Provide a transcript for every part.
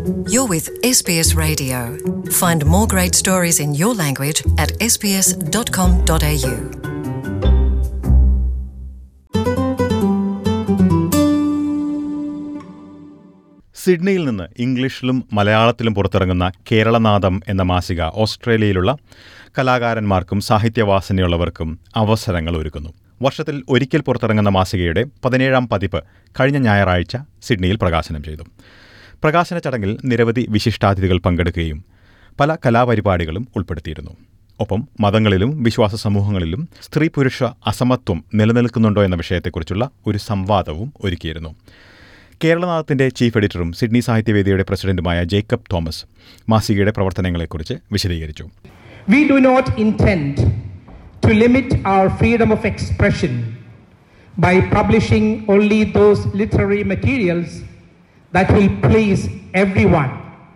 You're with SBS Radio. Find more great stories in your language at sbs.com.au. സിഡ്നിയിൽ നിന്ന് ഇംഗ്ലീഷിലും മലയാളത്തിലും പുറത്തിറങ്ങുന്ന കേരളനാദം എന്ന മാസിക ഓസ്ട്രേലിയയിലുള്ള കലാകാരന്മാർക്കും സാഹിത്യവാസനയുള്ളവർക്കും അവസരങ്ങൾ ഒരുക്കുന്നു വർഷത്തിൽ ഒരിക്കൽ പുറത്തിറങ്ങുന്ന മാസികയുടെ പതിനേഴാം പതിപ്പ് കഴിഞ്ഞ ഞായറാഴ്ച സിഡ്നിയിൽ പ്രകാശനം ചെയ്തു പ്രകാശന ചടങ്ങിൽ നിരവധി വിശിഷ്ടാതിഥികൾ പങ്കെടുക്കുകയും പല കലാപരിപാടികളും ഉൾപ്പെടുത്തിയിരുന്നു ഒപ്പം മതങ്ങളിലും വിശ്വാസ സമൂഹങ്ങളിലും സ്ത്രീ പുരുഷ അസമത്വം നിലനിൽക്കുന്നുണ്ടോ എന്ന വിഷയത്തെക്കുറിച്ചുള്ള ഒരു സംവാദവും ഒരുക്കിയിരുന്നു കേരളനാഥത്തിന്റെ ചീഫ് എഡിറ്ററും സിഡ്നി സാഹിത്യവേദിയുടെ പ്രസിഡന്റുമായ ജേക്കബ് തോമസ് മാസികയുടെ പ്രവർത്തനങ്ങളെക്കുറിച്ച് വിശദീകരിച്ചു We do not intend to limit our freedom of expression by publishing only those literary materials that will please everyone.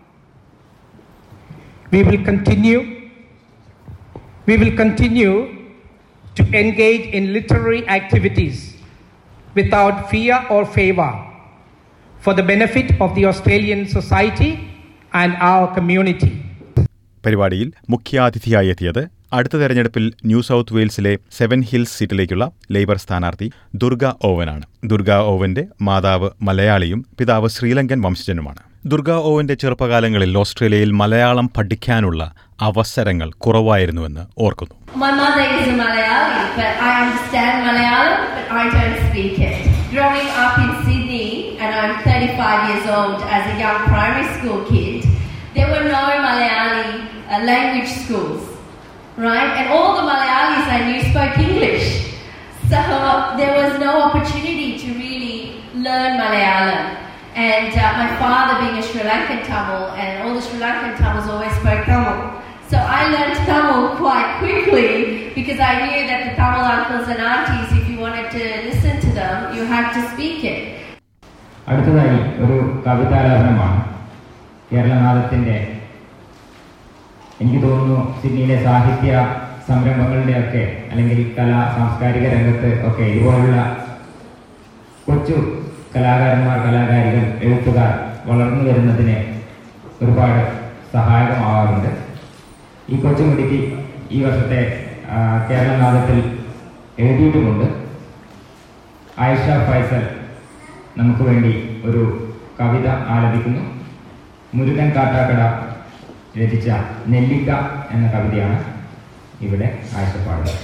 We will continue we will continue to engage in literary activities without fear or favor for the benefit of the Australian society and our community. പരിപാടിയിൽ മുഖ്യാതിഥിയായി എത്തിയത് അടുത്ത തെരഞ്ഞെടുപ്പിൽ New South വെയിൽസിലെ Seven Hills സീറ്റിലേക്കുള്ള labour സ്ഥാനാർത്ഥി ദുർഗ ഓവനാണ് ദുർഗ ഓവന്റെ മാതാവ് മലയാളിയും പിതാവ് ശ്രീലങ്കൻ വംശജനുമാണ് ദുർഗ ഓവന്റെ ചെറുപ്പകാലങ്ങളിൽ ഓസ്ട്രേലിയയിൽ മലയാളം പഠിക്കാനുള്ള അവസരങ്ങൾ കുറവായിരുന്നുവെന്ന് ഓർക്കുന്നു My mother is a Malayali, but I understand Malayalam, but I don't speak it. Growing up in Sydney, and I'm 35 years old as a young primary school kid, there were no Malayali uh, language schools, right? And all the Malayalis I knew spoke English. So there was no opportunity to really learn Malayalam. And uh, my father being a Sri Lankan Tamil, and all the Sri Lankan Tamils always spoke Tamil. So I learned Tamil quite quickly because I knew that the Tamil uncles and aunties, if you wanted to listen to them, you had to speak it. അടുത്തതായി ഒരു കവിതാലാപനമാണ് കേരളനാഥത്തിൻ്റെ എനിക്ക് തോന്നുന്നു സിഡ്നിയിലെ സാഹിത്യ സംരംഭങ്ങളുടെയൊക്കെ അല്ലെങ്കിൽ കലാ സാംസ്കാരിക രംഗത്ത് ഒക്കെ ഇതുപോലുള്ള കൊച്ചു കലാകാരന്മാർ കലാകാരികൾ എഴുത്തുകാർ വളർന്നു വരുന്നതിന് ഒരുപാട് സഹായകമാവാറുണ്ട് ഈ കൊച്ചുമുടിക്ക് ഈ വർഷത്തെ ആ, കേരളനാഥത്തിൽ എഴുതിയിട്ടുമുണ്ട് ആയിഷ ഫൈസൽ നമുക്ക് വേണ്ടി ഒരു കവിത ആലപിക്കുന്നു മുരുകൻ കാട്ടാക്കട രചിച്ച നെല്ലിക്ക എന്ന കവിതയാണ് ഇവിടെ ആയിഷ പാടുന്നത്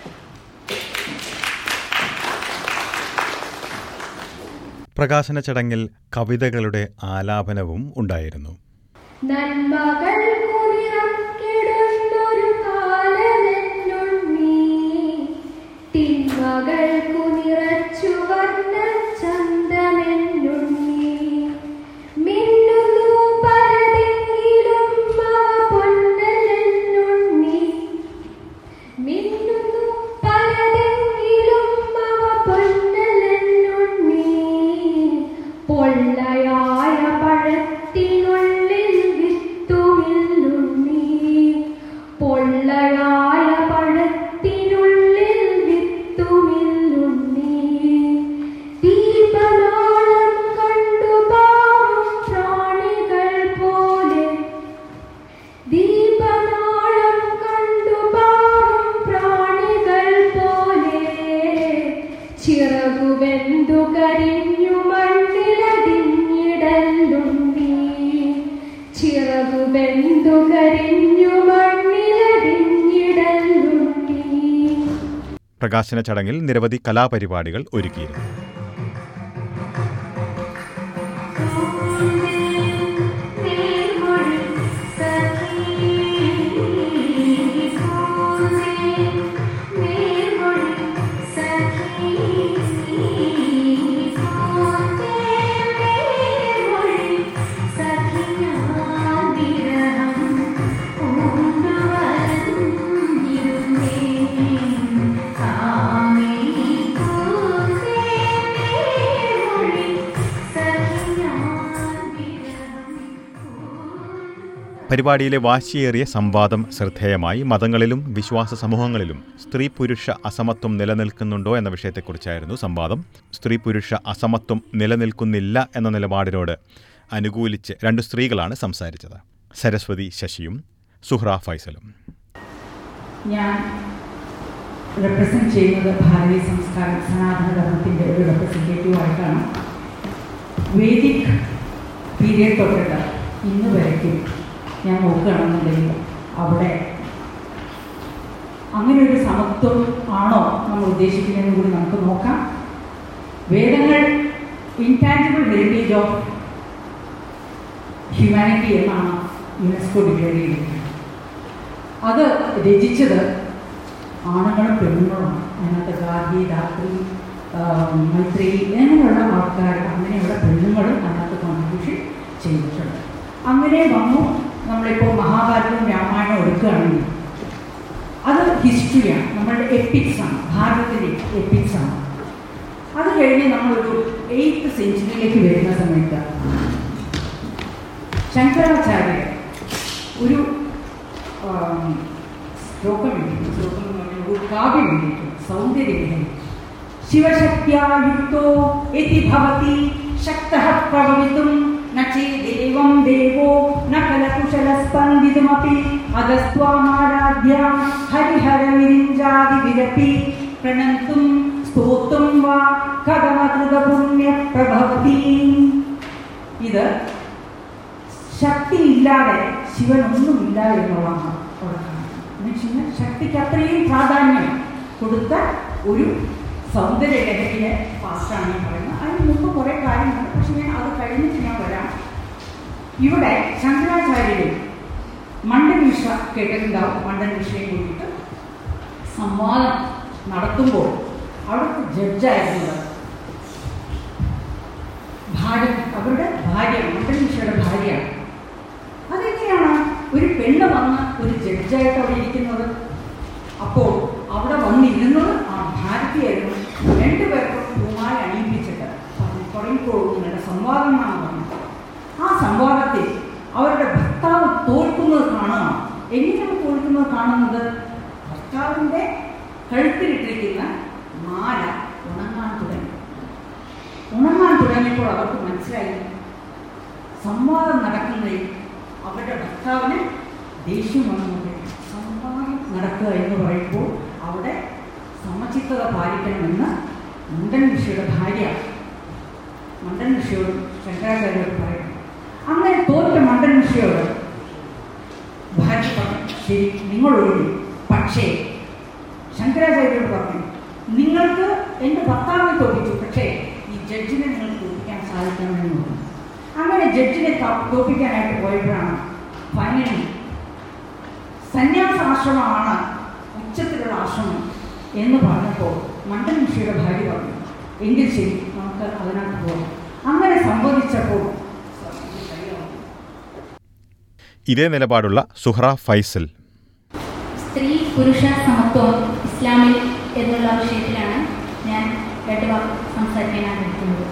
പ്രകാശന ചടങ്ങിൽ കവിതകളുടെ ആലാപനവും ഉണ്ടായിരുന്നു നന്മകൾക്കു നിറക്കിടുന്നൊരു കാലമെന്നുണ്ണി തിന്മകൾക്കു നിറച്ചു വർണ്ണ ചന്തമെന്നുണ്ണി മിന്നുന്നു പലതെങ്കിലും അവ പൊന്നലെന്നുണ്ണി മിന്നുന്നു പലതെങ്കിലും അവ പൊന്നലെന്നുണ്ണി പൊള്ളയായ പഴത്തിനുള്ളിൽ വിത്തുമില്ലുണ്ണി പൊള്ളയായ പഴത്തിനുള്ളിൽ വിത്തുമില്ലുണ്ണി ദീപനാളം കണ്ടു പാറും പ്രാണികൾ പോലെ ദീപനാളം കണ്ടു പാറും പ്രാണികൾ പോലെ ചിറകുവെന്തു കരിഞ്ഞു മണ്ണിലടിഞ്ഞിടല്ലുണ്ണി ചിറകുവെന്തു കരിഞ്ഞു മണ്ണിലടിഞ്ഞിടല്ലുണ്ണി പ്രകാശന ചടങ്ങിൽ നിരവധി കലാപരിപാടികൾ ഒരുക്കിയിരുന്നു പരിപാടിയിലെ വാശിയേറിയ സംവാദം ശ്രദ്ധേയമായി മതങ്ങളിലും വിശ്വാസ സമൂഹങ്ങളിലും സ്ത്രീ പുരുഷ അസമത്വം നിലനിൽക്കുന്നുണ്ടോ എന്ന വിഷയത്തെക്കുറിച്ചായിരുന്നു സംവാദം സ്ത്രീ പുരുഷ അസമത്വം നിലനിൽക്കുന്നില്ല എന്ന നിലപാടിനോട് അനുകൂലിച്ച് രണ്ട് സ്ത്രീകളാണ് സംസാരിച്ചത് സരസ്വതി ശശിയും സുഹ്ര ഫൈസലും ഞാൻ റെപ്രസെൻറ്റ് ചെയ്യുന്നത് ഭാരതീയ സംസ്കാരം സനാതന ധർമ്മത്തിൻ്റെ ഒരു റെപ്രസെൻറ്റേറ്റീവ് ആയിട്ടാണ് വേദിക് പീരിയഡ് തൊട്ടിട്ട് ഇന്ന് വരയ്ക്കും ഞാൻ നോക്കുകയാണെന്നുണ്ടെങ്കിൽ അവിടെ അങ്ങനെ ഒരു സമത്വം ആണോ നമ്മൾ ഉദ്ദേശിക്കുന്നതെന്ന് കൂടി നമുക്ക് നോക്കാം വേദങ്ങൾ ഇൻടാഞ്ചിബിൾ ഹെറിറ്റേജ് ഓഫ് ഹ്യൂമാനിറ്റി എന്നാണ് യുനെസ്കോ ഡിക്ലെയർ ചെയ്തിരിക്കുന്നത് അത് രചിച്ചത് ആണുങ്ങളും പെണ്ണുങ്ങളുമാണ് അതിനകത്ത് ഗാന്ധി ധാത്രി മൈത്രി അങ്ങനെയുള്ള ആൾക്കാർ അങ്ങനെയുള്ള പെണ്ണുങ്ങളും അതിനകത്ത് കോൺട്രിബ്യൂഷൻ ചെയ്തിട്ടുണ്ട് അങ്ങനെ വന്നു നമ്മളിപ്പോൾ മഹാഭാരതവും രാമായണവും എടുക്കുകയാണെങ്കിൽ അത് ഹിസ്റ്ററിയാണ് നമ്മളുടെ എപ്പിക്സ് ആണ് ഭാരതത്തിൻ്റെ എപ്പിക്സ് ആണ് അത് കഴിഞ്ഞ് നമ്മളൊരു എയ്ത്ത് സെഞ്ചുറിയിലേക്ക് വരുന്ന സമയത്ത് ശങ്കരാചാര്യർ ഒരു ആം, ശ്ലോകം എഴുതി ശ്ലോകം എന്ന് പറഞ്ഞാൽ ഒരു കാവ്യം എഴുതിയിട്ടുണ്ട് സൗന്ദര്യം ശിവശക്തിയുക്തോ യതി ഭവതി ശക്തഃ പ്രഭവിതും ന ചേദേവം ദേവോ ന കലകുശലസ്പന്ദിതുമപി അഗസ്ത്വാമാരാധ്യ ഹരിഹരവിരിഞ്ചാതി വിരപ്പി പ്രണന്തും സ്തോത്തും വാ കഥമകൃതപുണ്യ പ്രഭവതി ഇത് ശക്തിയില്ലാതെ ശിവനൊന്നുമില്ല എന്നുള്ളതാണ് അവിടെ കാണുന്നത് എന്ന് വെച്ച് കഴിഞ്ഞാൽ ശക്തിക്ക് അത്രയും പ്രാധാന്യം കൊടുത്ത ഒരു സൗന്ദര്യ ലഹരിയെ പാസ്റ്റാണ് ഞാൻ പറയുന്നത് അതിന് മുമ്പ് കുറേ കാര്യങ്ങളുണ്ട് പക്ഷെ ഞാൻ അത് കഴിഞ്ഞിട്ട് ഞാൻ വരാം ഇവിടെ ശങ്കരാചാര്യരും മണ്ഡൻ മിശ്ര കേട്ടിട്ടുണ്ടാവും മണ്ഡൻ മിശ്രയെ കൂട്ടിയിട്ട് സംവാദം നടത്തുമ്പോൾ അവിടുത്തെ ജഡ്ജായിരുന്നത് ഭാര്യ അവരുടെ ഭാര്യ മണ്ഡൻ മിശ്രയുടെ ഭാര്യയാണ് അതെങ്ങനെയാണ് ഒരു പെണ്ണ് വന്ന് ഒരു ജഡ്ജായിട്ട് അവിടെ ഇരിക്കുന്നത് അപ്പോൾ അവിടെ വന്നിരുന്നത് ആ ഭാരതിയായിരുന്നു രണ്ടുപേർക്കും പൂമാല അണിയിപ്പിച്ചിട്ട് പറഞ്ഞു, തുടങ്ങിക്കോളൂ നിങ്ങളുടെ സംവാദം എന്നാണ് പറഞ്ഞത് ആ സംവാദത്തിൽ അവരുടെ ഭർത്താവ് തോൽക്കുന്നത് കാണുകയാണ് എങ്ങനെയാണ് തോൽക്കുന്നത് കാണുന്നത് ഭർത്താവിൻ്റെ കഴുത്തിലിട്ടിരിക്കുന്ന മാല ഉണങ്ങാൻ തുടങ്ങി ഉണങ്ങാൻ തുടങ്ങിയപ്പോൾ അവർക്ക് മനസ്സിലായി സംവാദം നടക്കുന്നതിൽ അവരുടെ ഭർത്താവിന് ദേഷ്യം വന്നുകൊണ്ട് സംവാദം നടക്കുക എന്ന് പറയുമ്പോൾ അവിടെ സമചിത്തത പാലിക്കണമെന്ന് മണ്ഡൻ ഋഷിയുടെ ഭാര്യ മണ്ഡൻ ഋഷിയോട് ശങ്കരാചാര്യോട് പറയുന്നു അങ്ങനെ തോറ്റ മണ്ഡൻ ഋഷിയോട് ഭാര്യ പറഞ്ഞു ശരി നിങ്ങൾ ഒഴിഞ്ഞു പക്ഷേ ശങ്കരാചാര്യോട് പറഞ്ഞു നിങ്ങൾക്ക് എൻ്റെ ഭർത്താവിനെ തോപ്പിച്ചു പക്ഷേ ഈ ജഡ്ജിനെ നിങ്ങൾക്ക് തോപ്പിക്കാൻ സാധിക്കണമെന്ന് പറഞ്ഞു അങ്ങനെ ജഡ്ജിനെ ത- തോപ്പിക്കാനായിട്ട് പോയപ്പോഴാണ് ഫൈനലി സന്യാസ ആശ്രമമാണ് ഉച്ചത്തിലുള്ള ആശ്രമം എന്ന് പറഞ്ഞപ്പോൾ മണ്ഡൻ ഋഷിയുടെ ഭാര്യ പറഞ്ഞു എങ്കിൽ ശരി നമുക്ക് അതിനകത്ത് പോകാം അങ്ങനെ സംഭവിച്ചപ്പോൾ ഇതേ നിലപാടുള്ള സുഹ്ര ഫൈസൽ സ്ത്രീ പുരുഷ സമത്വം ഇസ്ലാമിൽ എന്നുള്ള വിഷയത്തിലാണ് ഞാൻ രണ്ട് വാക്ക് സംസാരിക്കാൻ ആഗ്രഹിക്കുന്നത്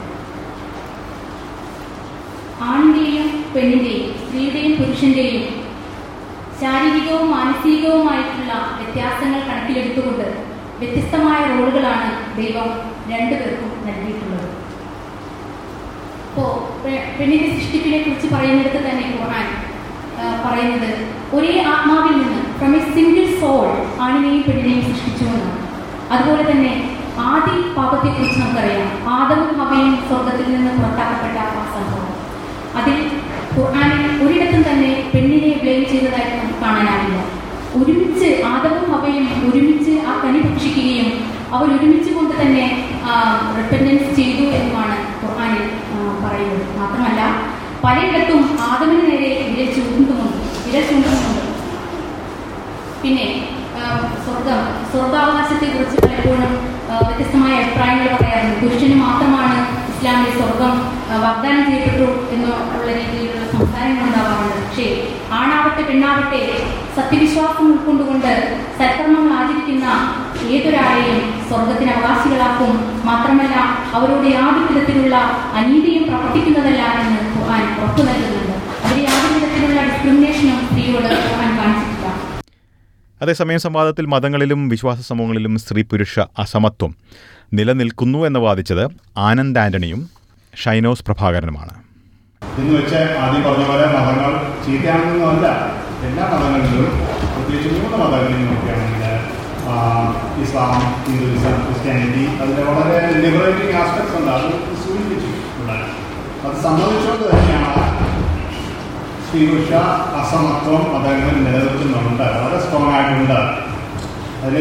ആണിൻ്റെയും പെണ്ണിൻ്റെയും സ്ത്രീയുടെയും പുരുഷൻ്റെയും ശാരീരികവും മാനസികവുമായിട്ടുള്ള വ്യത്യാസങ്ങൾ കണക്കിലെടുത്തുകൊണ്ട് വ്യത്യസ്തമായ റോളുകളാണ് ദൈവം രണ്ടുപേർക്കും നൽകിയിട്ടുള്ളത് ഇപ്പോൾ പെണ്ണിൻ്റെ സൃഷ്ടിപ്പിനെ കുറിച്ച് പറയുന്നിടത്ത് തന്നെ ഖുർആൻ ആ, പറയുന്നത് ഒരേ ആത്മാവിൽ നിന്ന് ഫ്രം എ സിംഗിൾ സോൾ ആണിനെയും പെണ്ണിനെയും സൃഷ്ടിച്ചു എന്നാണ് അതുപോലെ തന്നെ ആദി പാപത്തെക്കുറിച്ച് നമുക്കറിയാം ആദവും ഹവയും സ്വർഗത്തിൽ നിന്ന് പുറത്താക്കപ്പെട്ട ആ സംഭവം അതിൽ ഖുർആനിൽ ഒരിടത്തും തന്നെ പെണ്ണിനെ ബ്ലെയിം ചെയ്തതായിട്ട് നമുക്ക് കാണാനാവില്ല ഒരുമിച്ച് ആദവും ഹവയും ഒരുമിച്ച് ആ കനി ഭക്ഷിക്കുകയും അവർ ഒരുമിച്ച് കൊണ്ട് തന്നെ റിപ്പൻഡൻസ് ചെയ്തു എന്നുമാണ് ഖുർആനിൽ ആ, പറയുന്നത് മാത്രമല്ല പലയിടത്തും ആദമിന് നേരെ വിരൽ ചൂണ്ടുന്നുമുണ്ട് വിരൽ ചൂണ്ടുന്നുമുണ്ട് പിന്നെ ആ, സ്വർഗം സ്വർഗാവകാശത്തെ കുറിച്ച് പലപ്പോഴും ആ, വ്യത്യസ്തമായ അഭിപ്രായങ്ങൾ പറയാറുണ്ട് പുരുഷന് മാത്രമാണ് ഇസ്ലാമിൽ സ്വർഗം ആ, വാഗ്ദാനം ചെയ്യപ്പെട്ടു എന്നുള്ള രീതിയിലുള്ള സംസാരങ്ങൾ ഉണ്ടാവാറുണ്ട് പക്ഷേ ആണാവട്ടെ പെണ്ണാവട്ടെ സത്യവിശ്വാസം ഉൾക്കൊണ്ടുകൊണ്ട് സൽക്കർമ്മങ്ങൾ ആചരിക്കുന്ന ഏതൊരാളെയും സ്വർഗത്തിന് അവകാശികളാക്കും മാത്രമല്ല അവരോട് യാതൊരു വിധത്തിലുള്ള അനീതിയും പ്രവർത്തിക്കുന്നതല്ല എന്ന് ഖുർആൻ ഉറപ്പു നൽകുന്നുണ്ട് അവർ യാതൊരു വിധത്തിലുള്ള ഡിസ്ക്രിമിനേഷനും സ്ത്രീയോട് ഖുർആൻ കാണിച്ചിട്ടില്ല അതേസമയം സംവാദത്തിൽ മതങ്ങളിലും വിശ്വാസ സമൂഹങ്ങളിലും സ്ത്രീ പുരുഷ അസമത്വം നിലനിൽക്കുന്നു എന്ന് വാദിച്ചത് ആനന്ദ് ആന്റണിയും ഷൈനോസ് പ്രഭാകരനുമാണ് എന്ന് വെച്ച് ആദ്യം പറഞ്ഞ പോലെ മതങ്ങൾ ചീത്തയാണെന്നൊന്നുമല്ല എല്ലാ മതങ്ങളിലും പ്രത്യേകിച്ച് മൂന്ന് മതങ്ങളിൽ നോക്കുകയാണെങ്കിൽ ആ, ഇസ്ലാം ഹിന്ദുയിസം ക്രിസ്ത്യാനിറ്റി അതിൻ്റെ വളരെ ലിബറേറ്റിംഗ് ആസ്പെക്ട്സ് ഉണ്ട് അത് സൂചിപ്പിച്ചു ഇവിടെ അത് സംബന്ധിച്ചുകൊണ്ട് തന്നെയാണ് സ്ത്രീപുരുഷ അസമത്വം മതങ്ങൾ നിലനിർത്തുന്നുണ്ട് വളരെ സ്ട്രോങ് ആയിട്ടുണ്ട് അതിൽ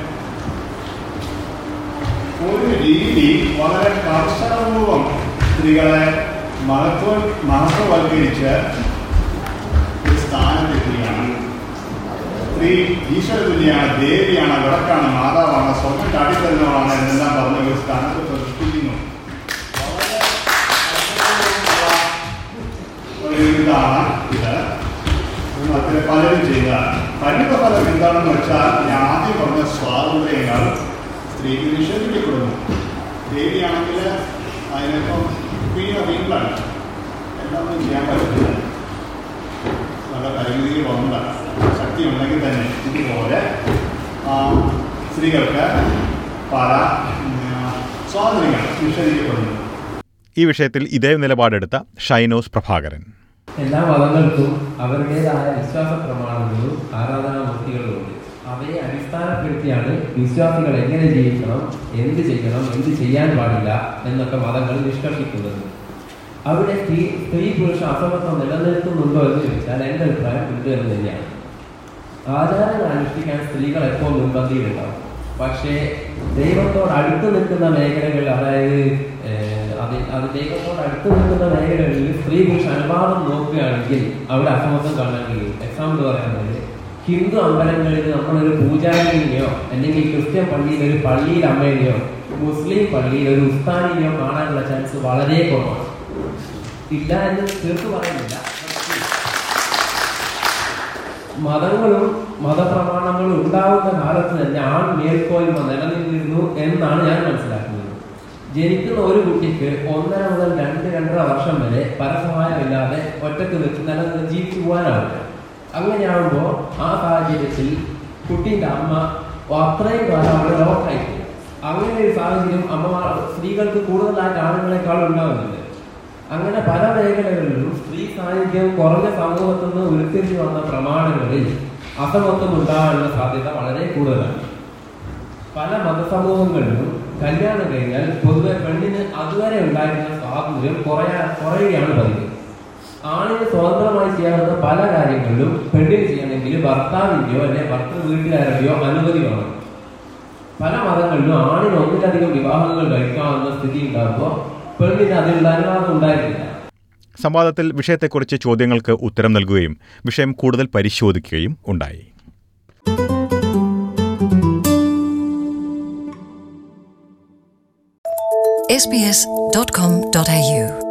ഒരു രീതി വളരെ കർശനപൂർവം സ്ത്രീകളെ മഹത്വ മഹത്വവൽക്കരിച്ച് ഒരു സ്ഥാനത്തെത്തുകയാണ് സ്ത്രീ ഈശ്വര തുല്യാണ് ദേവിയാണ് വിളക്കാണ് മാതാവാണ് സ്വർണ്ണം കാട്ടിത്തരുന്നവളാണ് എന്നെല്ലാം പറഞ്ഞ ഒരു സ്ഥാനത്ത് പ്രതിഷ്ഠിക്കുന്നു വളരെ കർശനപൂർവ്വമുള്ള ഒരു ഇതാണ് ഇത് അതിൽ പലരും ചെയ്ത പരിണിത ഫലം എന്താണെന്ന് വെച്ചാൽ ഞാൻ ആദ്യം പറഞ്ഞ സ്വാതന്ത്ര്യങ്ങൾ സ്ത്രീക്ക് നിഷേധിക്കപ്പെടുന്നു ദേവിയാണെങ്കിൽ അതിനിപ്പം ക്വീൻ ഓഫ് ഇംഗ്ലണ്ട് എല്ലാം ഒന്നും ചെയ്യാൻ പറ്റില്ല നല്ല പരിമിതികളുണ്ട് ശക്തി ഉണ്ടെങ്കിൽ തന്നെ ഇതുപോലെ ആ, സ്ത്രീകൾക്ക് പല ഉം, സ്വാതന്ത്ര്യങ്ങൾ നിഷേധിക്കപ്പെടുന്നു ഈ വിഷയത്തിൽ ഇതേ നിലപാടെടുത്ത ഷൈനോസ് പ്രഭാകരൻ എല്ലാ മതങ്ങൾക്കും അവരുടേതായ വിശ്വാസ പ്രമാണങ്ങളും ആരാധനാമൂർത്തികളും ഉണ്ട് അവയെ അടിസ്ഥാനപ്പെടുത്തിയാണ് വിശ്വാസികൾ എങ്ങനെ ജീവിക്കണം എന്ത് ചെയ്യണം എന്ത് ചെയ്യാൻ പാടില്ല എന്നൊക്കെ മതങ്ങൾ നിഷ്കർഷിക്കുന്നത് അവിടെ സ്ത്രീ സ്ത്രീ പുരുഷ അസമത്വം നിലനിൽക്കുന്നുണ്ടോ എന്ന് ചോദിച്ചാൽ എൻ്റെ അഭിപ്രായം ഉണ്ട് എന്ന് തന്നെയാണ് ആചാരങ്ങൾ അനുഷ്ഠിക്കാൻ സ്ത്രീകൾ എപ്പോൾ മുൻപന്തിയിലുണ്ടാവും പക്ഷേ ദൈവത്തോട് അടുത്ത് നിൽക്കുന്ന മേഖലകൾ അതായത് ഏഹ്, അത് അത് ദൈവത്തോട് അടുത്ത് നിൽക്കുന്ന മേഖലകളിൽ സ്ത്രീ പുരുഷ അനുപാതം നോക്കുകയാണെങ്കിൽ അവിടെ അസമത്വം കാണാൻ കഴിയും എക്സാമ്പിൾ പറയുന്നത് ഹിന്ദു അമ്പലങ്ങളിൽ നമ്മളൊരു പൂജാരിനെയോ അല്ലെങ്കിൽ ക്രിസ്ത്യൻ പള്ളിയിൽ ഒരു പള്ളിയിൽ അമ്മേനെയോ മുസ്ലിം പള്ളിയിൽ ഒരു ഉസ്താനിനെയോ കാണാനുള്ള ചാൻസ് വളരെ കുറവാണ് ഇല്ല എന്ന് തീർത്ത് പറയുന്നില്ല മതങ്ങളും മതപ്രമാണങ്ങളും ഉണ്ടാവുന്ന കാലത്ത് തന്നെ ആൺ മേൽക്കോയ്മ നിലനിന്നിരുന്നു എന്നാണ് ഞാൻ മനസ്സിലാക്കുന്നത് ജനിക്കുന്ന ഒരു കുട്ടിക്ക് ഒന്നര മുതൽ രണ്ട് രണ്ടര വർഷം വരെ പരസഹായമില്ലാതെ ഒറ്റക്ക് വെച്ച് നിലനിന്ന് ജീവിച്ചു പോകാനാവില്ല അങ്ങനെയാകുമ്പോൾ ആ സാഹചര്യത്തിൽ കുട്ടീൻ്റെ അമ്മ അത്രയും കാലം അവിടെ ലോക്കായി പോകും. അങ്ങനെ ഒരു സാഹചര്യം അമ്മമാർ സ്ത്രീകൾക്ക് കൂടുതലായിട്ട് ആണുങ്ങളെക്കാൾ ഉണ്ടാകുന്നുണ്ട് അങ്ങനെ പല മേഖലകളിലും സ്ത്രീ സാന്നിധ്യം കുറഞ്ഞ സമൂഹത്തിൽ നിന്ന് ഉരുത്തിരിഞ്ഞു വന്ന പ്രമാണങ്ങളിൽ അസമത്വം ഉണ്ടാകാനുള്ള സാധ്യത വളരെ കൂടുതലാണ് പല മതസമൂഹങ്ങളിലും കല്യാണം കഴിഞ്ഞാൽ പൊതുവെ പെണ്ണിന് അതുവരെ ഉണ്ടായിരുന്ന സ്വാതന്ത്ര്യം കുറയാ കുറയുകയാണ് പതിവ് ആണിന് സ്വതന്ത്രമായി ചെയ്യാവുന്ന പല കാര്യങ്ങളിലും പെണ്ണിന് ചെയ്യണമെങ്കിൽ ഭർത്താവിന്റെയോ അല്ലെങ്കിൽ ഭർത്തൃ വീട്ടുകാരുടെയോ അനുമതി വേണം പല മതങ്ങളിലും ആണിന് ഒന്നിലധികം വിവാഹങ്ങൾ കഴിക്കാവുന്ന സ്ഥിതി ഉണ്ടാകുമ്പോൾ പെണ്ണിന് അതിനുള്ള അനുവാദം ഉണ്ടായിരുന്നില്ല സംവാദത്തിൽ വിഷയത്തെക്കുറിച്ച് ചോദ്യങ്ങൾക്ക് ഉത്തരം നൽകുകയും വിഷയം കൂടുതൽ പരിശോധിക്കുകയും ഉണ്ടായി sbs.com.au